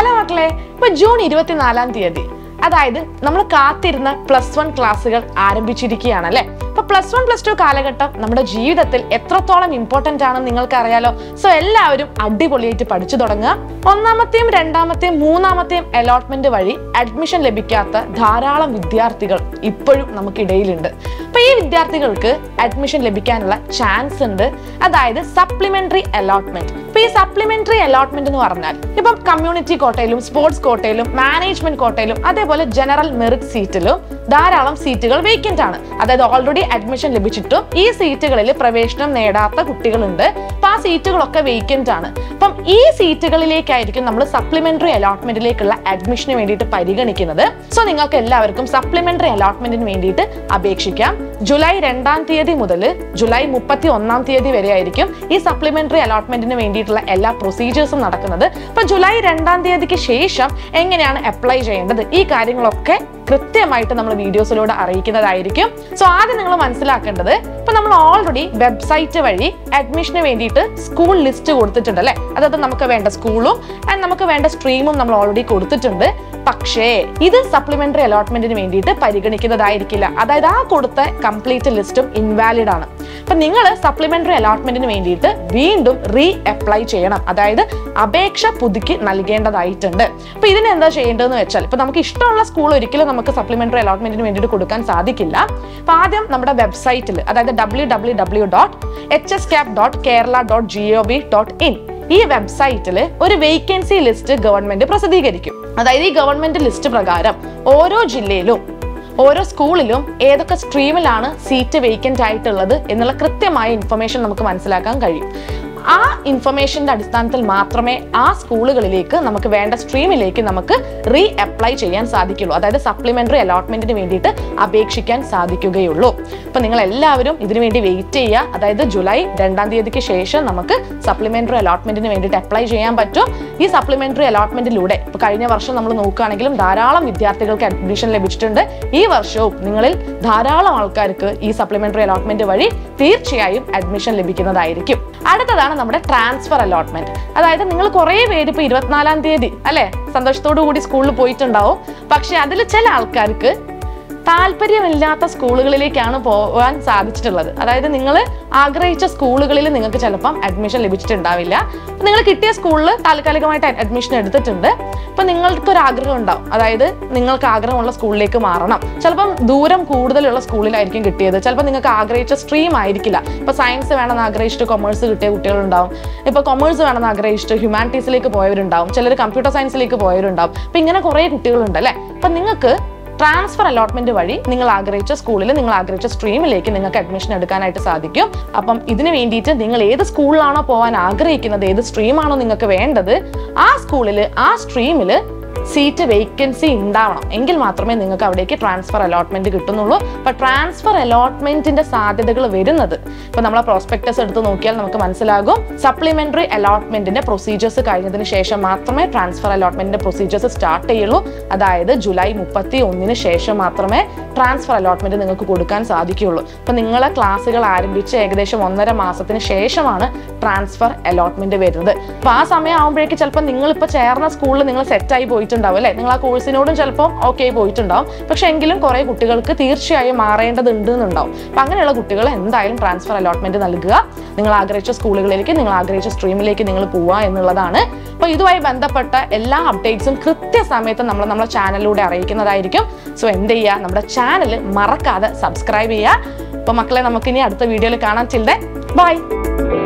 hello മക്കളെ ഇപ്പൊ June ഇരുപത്തിനാലാം തീയതി അതായത് നമ്മൾ കാത്തിരുന്ന പ്ലസ് വൺ ക്ലാസ്സുകൾ ആരംഭിച്ചിരിക്കുകയാണ് അല്ലെ അപ്പൊ പ്ലസ് വൺ പ്ലസ് ടു കാലഘട്ടം നമ്മുടെ ജീവിതത്തിൽ എത്രത്തോളം ഇമ്പോർട്ടന്റ് ആണെന്ന് നിങ്ങൾക്ക് അറിയാലോ സോ എല്ലാവരും അടിപൊളിയായിട്ട് പഠിച്ചു തുടങ്ങുക ഒന്നാമത്തെയും രണ്ടാമത്തെയും മൂന്നാമത്തെയും അലോട്ട്മെന്റ് വഴി അഡ്മിഷൻ ലഭിക്കാത്ത ധാരാളം വിദ്യാർത്ഥികൾ ഇപ്പോഴും നമുക്കിടയിലുണ്ട് അപ്പൊ ഈ വിദ്യാർത്ഥികൾക്ക് അഡ്മിഷൻ ലഭിക്കാനുള്ള ചാൻസ് ഉണ്ട് അതായത് സപ്ലിമെന്ററി അലോട്ട്മെന്റ് ഇപ്പൊ ഈ സപ്ലിമെന്ററി അലോട്ട്മെന്റ് എന്ന് പറഞ്ഞാൽ ഇപ്പം കമ്മ്യൂണിറ്റി കോട്ടയിലും സ്പോർട്സ് കോട്ടയിലും മാനേജ്മെന്റ് കോട്ടയിലും അതേപോലെ ജനറൽ മെറിറ്റ് സീറ്റിലും ധാരാളം സീറ്റുകൾ വേക്കന്റ് ആണ് അതായത് ഓൾറെഡി അഡ്മിഷൻ ലഭിച്ചിട്ടും ഈ സീറ്റുകളിൽ പ്രവേശനം നേടാത്ത കുട്ടികളുണ്ട് അപ്പൊ ആ സീറ്റുകളൊക്കെ വേക്കന്റ് ആണ് അപ്പം ഈ സീറ്റുകളിലേക്കായിരിക്കും നമ്മൾ സപ്ലിമെന്ററി അലോട്ട്മെന്റിലേക്കുള്ള അഡ്മിഷന് വേണ്ടിയിട്ട് പരിഗണിക്കുന്നത് സോ നിങ്ങൾക്ക് എല്ലാവർക്കും സപ്ലിമെന്ററി അലോട്ട്മെന്റിന് വേണ്ടിയിട്ട് അപേക്ഷിക്കാം ജൂലൈ രണ്ടാം തീയതി മുതൽ ജൂലൈ മുപ്പത്തി ഒന്നാം തീയതി വരെ ആയിരിക്കും ഈ സപ്ലിമെന്ററി അലോട്ട്മെന്റിന് വേണ്ടിയിട്ടുള്ള എല്ലാ പ്രൊസീജിയേഴ്സും നടക്കുന്നത് അപ്പൊ ജൂലൈ രണ്ടാം തീയതിക്ക് ശേഷം എങ്ങനെയാണ് അപ്ലൈ ചെയ്യേണ്ടത് ഈ കാര്യങ്ങളൊക്കെ കൃത്യമായിട്ട് നമ്മൾ വീഡിയോസിലൂടെ അറിയിക്കുന്നതായിരിക്കും സോ ആദ്യം നിങ്ങൾ മനസ്സിലാക്കേണ്ടത് ഇപ്പൊ നമ്മൾ ഓൾറെഡി വെബ്സൈറ്റ് വഴി അഡ്മിഷന് വേണ്ടിയിട്ട് സ്കൂൾ ലിസ്റ്റ് കൊടുത്തിട്ടുണ്ട് അല്ലെ അതായത് നമുക്ക് വേണ്ട സ്കൂളും ആൻഡ് നമുക്ക് വേണ്ട സ്ട്രീമും നമ്മൾ ഓൾറെഡി കൊടുത്തിട്ടുണ്ട് പക്ഷേ ഇത് സപ്ലിമെന്ററി അലോട്ട്മെന്റിന് വേണ്ടിയിട്ട് പരിഗണിക്കുന്നതായിരിക്കില്ല അതായത് ആ കൊടുത്ത കംപ്ലീറ്റ് ലിസ്റ്റും ഇൻവാലിഡ് ആണ് അപ്പൊ നിങ്ങൾ സപ്ലിമെന്ററി അലോട്ട്മെന്റിന് വേണ്ടിയിട്ട് വീണ്ടും റീ അപ്ലൈ ചെയ്യണം അതായത് അപേക്ഷ പുതുക്കി നൽകേണ്ടതായിട്ടുണ്ട് അപ്പൊ ഇതിന് എന്താ ചെയ്യേണ്ടതെന്ന് വെച്ചാൽ ഇപ്പൊ നമുക്ക് ഇഷ്ടമുള്ള സ്കൂൾ ഒരിക്കലും നമുക്ക് സപ്ലിമെന്ററി അലോട്ട്മെന്റിന് വേണ്ടിയിട്ട് കൊടുക്കാൻ സാധിക്കില്ല അപ്പൊ ആദ്യം നമ്മുടെ വെബ്സൈറ്റിൽ അതായത് W W W dot H S cap dot Kerala dot G O V dot in ഈ വെബ്സൈറ്റിൽ ഒരു വേക്കൻസി ലിസ്റ്റ് ഗവൺമെന്റ് പ്രസിദ്ധീകരിക്കും അതായത് ഈ ഗവൺമെന്റ് ലിസ്റ്റ് പ്രകാരം ഓരോ ജില്ലയിലും ഓരോ സ്കൂളിലും ഏതൊക്കെ സ്ട്രീമിലാണ് സീറ്റ് വേക്കന്റ് ആയിട്ടുള്ളത് എന്നുള്ള കൃത്യമായ ഇൻഫർമേഷൻ നമുക്ക് മനസ്സിലാക്കാൻ കഴിയും ആ ഇൻഫർമേഷന്റെ അടിസ്ഥാനത്തിൽ മാത്രമേ ആ സ്കൂളുകളിലേക്ക് നമുക്ക് വേണ്ട സ്ട്രീമിലേക്ക് നമുക്ക് റീ അപ്ലൈ ചെയ്യാൻ സാധിക്കുള്ളൂ അതായത് സപ്ലിമെന്ററി അലോട്ട്മെന്റിന് വേണ്ടിയിട്ട് അപേക്ഷിക്കാൻ സാധിക്കുകയുള്ളൂ അപ്പൊ നിങ്ങൾ എല്ലാവരും ഇതിനു വേണ്ടി വെയിറ്റ് ചെയ്യുക അതായത് ജൂലൈ രണ്ടാം തീയതിക്ക് ശേഷം നമുക്ക് സപ്ലിമെന്ററി അലോട്ട്മെന്റിന് വേണ്ടിയിട്ട് അപ്ലൈ ചെയ്യാൻ പറ്റും ഈ സപ്ലിമെന്ററി അലോട്ട്മെന്റിലൂടെ ഇപ്പൊ കഴിഞ്ഞ വർഷം നമ്മൾ നോക്കുകയാണെങ്കിലും ധാരാളം വിദ്യാർത്ഥികൾക്ക് അഡ്മിഷൻ ലഭിച്ചിട്ടുണ്ട് ഈ വർഷവും നിങ്ങളിൽ ധാരാളം ആൾക്കാർക്ക് ഈ സപ്ലിമെന്ററി അലോട്ട്മെന്റ് വഴി തീർച്ചയായും അഡ്മിഷൻ ലഭിക്കുന്നതായിരിക്കും അടുത്തതാണ് നമ്മുടെ ട്രാൻസ്ഫർ അലോട്ട്മെന്റ് അതായത് നിങ്ങൾ കുറേ പേര് ഇപ്പൊ ഇരുപത്തിനാലാം തീയതി അല്ലെ സന്തോഷത്തോടു കൂടി സ്കൂളിൽ പോയിട്ടുണ്ടാവും പക്ഷെ അതിൽ ചില ആൾക്കാർക്ക് താല്പര്യമില്ലാത്ത സ്കൂളുകളിലേക്കാണ് പോകാൻ സാധിച്ചിട്ടുള്ളത് അതായത് നിങ്ങൾ ആഗ്രഹിച്ച സ്കൂളുകളിൽ നിങ്ങൾക്ക് ചിലപ്പം അഡ്മിഷൻ ലഭിച്ചിട്ടുണ്ടാവില്ല അപ്പൊ നിങ്ങൾ കിട്ടിയ സ്കൂളിൽ താൽക്കാലികമായിട്ട് അഡ്മിഷൻ എടുത്തിട്ടുണ്ട് അപ്പൊ നിങ്ങൾക്കൊരു ആഗ്രഹം ഉണ്ടാവും അതായത് നിങ്ങൾക്ക് ആഗ്രഹമുള്ള സ്കൂളിലേക്ക് മാറണം ചിലപ്പം ദൂരം കൂടുതലുള്ള സ്കൂളിലായിരിക്കും കിട്ടിയത് ചിലപ്പോൾ നിങ്ങൾക്ക് ആഗ്രഹിച്ച സ്ട്രീം ആയിരിക്കില്ല ഇപ്പൊ സയൻസ് വേണമെന്ന് ആഗ്രഹിച്ചിട്ട് കൊമേഴ്സ് കിട്ടിയ കുട്ടികളുണ്ടാവും ഇപ്പൊ കൊമേഴ്സ് വേണമെന്ന് ആഗ്രഹിച്ചിട്ട് ഹ്യൂമാനിറ്റീസിലേക്ക് പോയവരുണ്ടാവും ചിലർ കമ്പ്യൂട്ടർ സയൻസിലേക്ക് പോയവരുണ്ടാവും അപ്പൊ ഇങ്ങനെ കുറേ കുട്ടികളുണ്ട് അല്ലെ അപ്പൊ നിങ്ങൾക്ക് ട്രാൻസ്ഫർ അലോട്ട്മെന്റ് വഴി നിങ്ങൾ ആഗ്രഹിച്ച സ്കൂളിൽ നിങ്ങൾ ആഗ്രഹിച്ച സ്ട്രീമിലേക്ക് നിങ്ങൾക്ക് അഡ്മിഷൻ എടുക്കാനായിട്ട് സാധിക്കും അപ്പം ഇതിന് വേണ്ടിയിട്ട് നിങ്ങൾ ഏത് സ്കൂളിലാണോ പോകാൻ ആഗ്രഹിക്കുന്നത് ഏത് സ്ട്രീമാണോ നിങ്ങൾക്ക് വേണ്ടത് ആ സ്കൂളിൽ ആ സ്ട്രീമിൽ സീറ്റ് വേക്കൻസി ഉണ്ടാവണം എങ്കിൽ മാത്രമേ നിങ്ങൾക്ക് അവിടേക്ക് ട്രാൻസ്ഫർ അലോട്ട്മെന്റ് കിട്ടുന്നുള്ളൂ അപ്പൊ ട്രാൻസ്ഫർ അലോട്ട്മെന്റിന്റെ സാധ്യതകൾ വരുന്നത് ഇപ്പൊ നമ്മളെ പ്രോസ്പെക്ടസ് എടുത്ത് നോക്കിയാൽ നമുക്ക് മനസ്സിലാകും സപ്ലിമെന്ററി അലോട്ട്മെന്റിന്റെ പ്രൊസീജിയേഴ്സ് കഴിഞ്ഞതിന് ശേഷം മാത്രമേ ട്രാൻസ്ഫർ അലോട്ട്മെന്റിന്റെ പ്രൊസീജിയേഴ്സ് സ്റ്റാർട്ട് ചെയ്യുള്ളൂ അതായത് ജൂലൈ മുപ്പത്തി ഒന്നിന് ശേഷം മാത്രമേ ട്രാൻസ്ഫർ അലോട്ട്മെന്റ് നിങ്ങൾക്ക് കൊടുക്കാൻ സാധിക്കുകയുള്ളൂ ഇപ്പൊ നിങ്ങളെ ക്ലാസ്സുകൾ ആരംഭിച്ച് ഏകദേശം ഒന്നര മാസത്തിന് ശേഷമാണ് ട്രാൻസ്ഫർ അലോട്ട്മെന്റ് വരുന്നത് അപ്പൊ ആ സമയം ആകുമ്പോഴേക്ക് ചിലപ്പോൾ നിങ്ങൾ ഇപ്പൊ ചേർന്ന സ്കൂളിൽ നിങ്ങൾ സെറ്റായി പോയിട്ടുണ്ടാവും അല്ലെ നിങ്ങൾ ആ കോഴ്സിനോടും ചിലപ്പോൾ ഓക്കെ ആയി പോയിട്ടുണ്ടാവും പക്ഷെ എങ്കിലും കുറെ കുട്ടികൾക്ക് തീർച്ചയായും മാറേണ്ടതുണ്ട് എന്നുണ്ടാവും അപ്പൊ അങ്ങനെയുള്ള കുട്ടികൾ എന്തായാലും ട്രാൻസ്ഫർ അലോട്ട്മെന്റ് നൽകുക നിങ്ങൾ ആഗ്രഹിച്ച സ്കൂളുകളിലേക്ക് നിങ്ങൾ ആഗ്രഹിച്ച സ്ട്രീമിലേക്ക് നിങ്ങൾ പോവുക എന്നുള്ളതാണ് അപ്പോൾ ഇതുമായി ബന്ധപ്പെട്ട എല്ലാ അപ്ഡേറ്റ്സും കൃത്യസമയത്ത് നമ്മൾ നമ്മുടെ ചാനലിലൂടെ അറിയിക്കുന്നതായിരിക്കും സോ എന്ത് ചെയ്യുക നമ്മുടെ ചാനൽ മറക്കാതെ സബ്സ്ക്രൈബ് ചെയ്യുക അപ്പോൾ മക്കളെ നമുക്കിനി അടുത്ത വീഡിയോയിൽ കാണാൻ ചിൽഡ്രൻ ബൈ